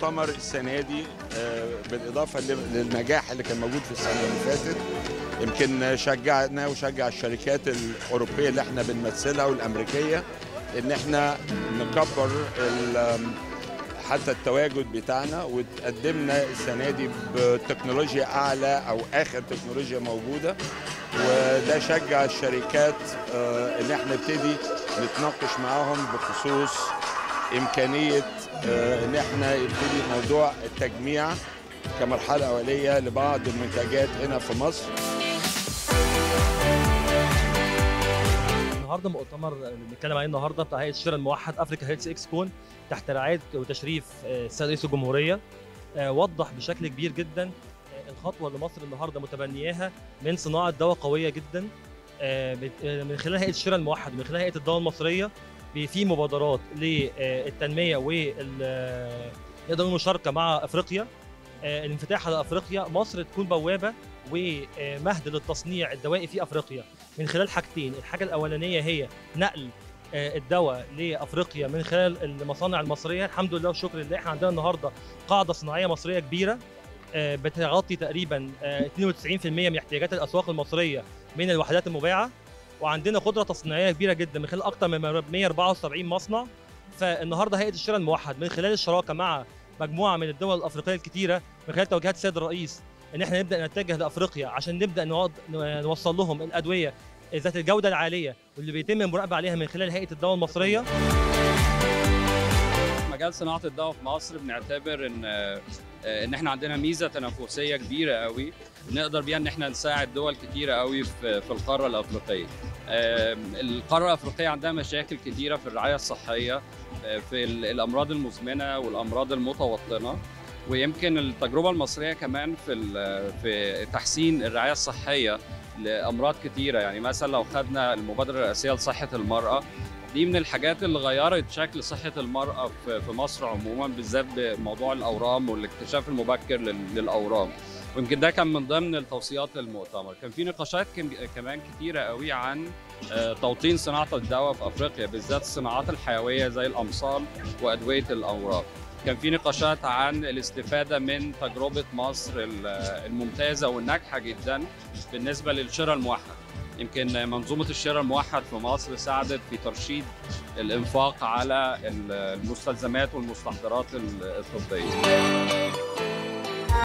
المؤتمر السنه دي آه، بالاضافه لل- للنجاح اللي كان موجود في السنه اللي فاتت يمكن شجعنا وشجع الشركات الاوروبيه اللي احنا بنمثلها والامريكيه ان احنا نكبر ال- حتى التواجد بتاعنا وتقدمنا السنه دي بتكنولوجيا اعلى او اخر تكنولوجيا موجوده وده شجع الشركات آه، ان احنا نبتدي نتناقش معاهم بخصوص امكانيه آه، ان احنا يبتدي موضوع التجميع كمرحله اوليه لبعض المنتجات هنا في مصر النهارده مؤتمر اللي بنتكلم عليه النهارده بتاع هيئه الشراء الموحد افريكا هيلث اكسبون تحت رعايه وتشريف آه، السيد رئيس الجمهوريه آه، وضح بشكل كبير جدا آه، الخطوه اللي مصر النهارده متبنياها من صناعه دواء قويه جدا آه، بت- آه، من خلال هيئه الشراء الموحد ومن خلال هيئه الدواء المصريه ب- في مبادرات للتنميه وال نقدر نقول مشاركه مع افريقيا آه، الانفتاح على افريقيا مصر تكون بوابه ومهد للتصنيع الدوائي في افريقيا من خلال حاجتين الحاجه الاولانيه هي نقل آه، الدواء لافريقيا من خلال المصانع المصريه الحمد لله والشكر لله احنا عندنا النهارده قاعده صناعيه مصريه كبيره آه، بتغطي تقريبا آه، 92% من احتياجات الاسواق المصريه من الوحدات المباعه وعندنا قدره تصنيعيه كبيره جدا من خلال اكثر من 174 مصنع فالنهارده هيئه الشراء الموحد من خلال الشراكه مع مجموعه من الدول الافريقيه الكتيره من خلال توجيهات السيد الرئيس ان احنا نبدا نتجه لافريقيا عشان نبدا نوض- نوصل لهم الادويه ذات الجوده العاليه واللي بيتم المراقبه عليها من خلال هيئه الدواء المصريه مجال صناعه الدواء في مصر بنعتبر ان آه، ان احنا عندنا ميزه تنافسيه كبيره قوي نقدر بيها ان احنا نساعد دول كتيره قوي في في القاره الافريقيه. آم، القاره الافريقيه عندها مشاكل كتيره في الرعايه الصحيه آه، في ال- الامراض المزمنه والامراض المتوطنه ويمكن التجربه المصريه كمان في ال- في تحسين الرعايه الصحيه لامراض كتيره يعني مثلا لو خدنا المبادره الرئاسيه لصحه المراه دي من الحاجات اللي غيرت شكل صحة المرأة في في مصر عموما بالذات بموضوع الأورام والاكتشاف المبكر لل- للأورام ويمكن ده كان من ضمن التوصيات للمؤتمر كان في نقاشات كم- كمان كتيرة قوي عن آه، توطين صناعة الدواء في أفريقيا بالذات الصناعات الحيوية زي الأمصال وأدوية الأورام كان في نقاشات عن الاستفادة من تجربة مصر ال- الممتازة والناجحة جدا بالنسبة للشراء الموحد يمكن منظومة الشراء الموحد في مصر ساعدت في ترشيد الإنفاق على المستلزمات والمستحضرات الطبية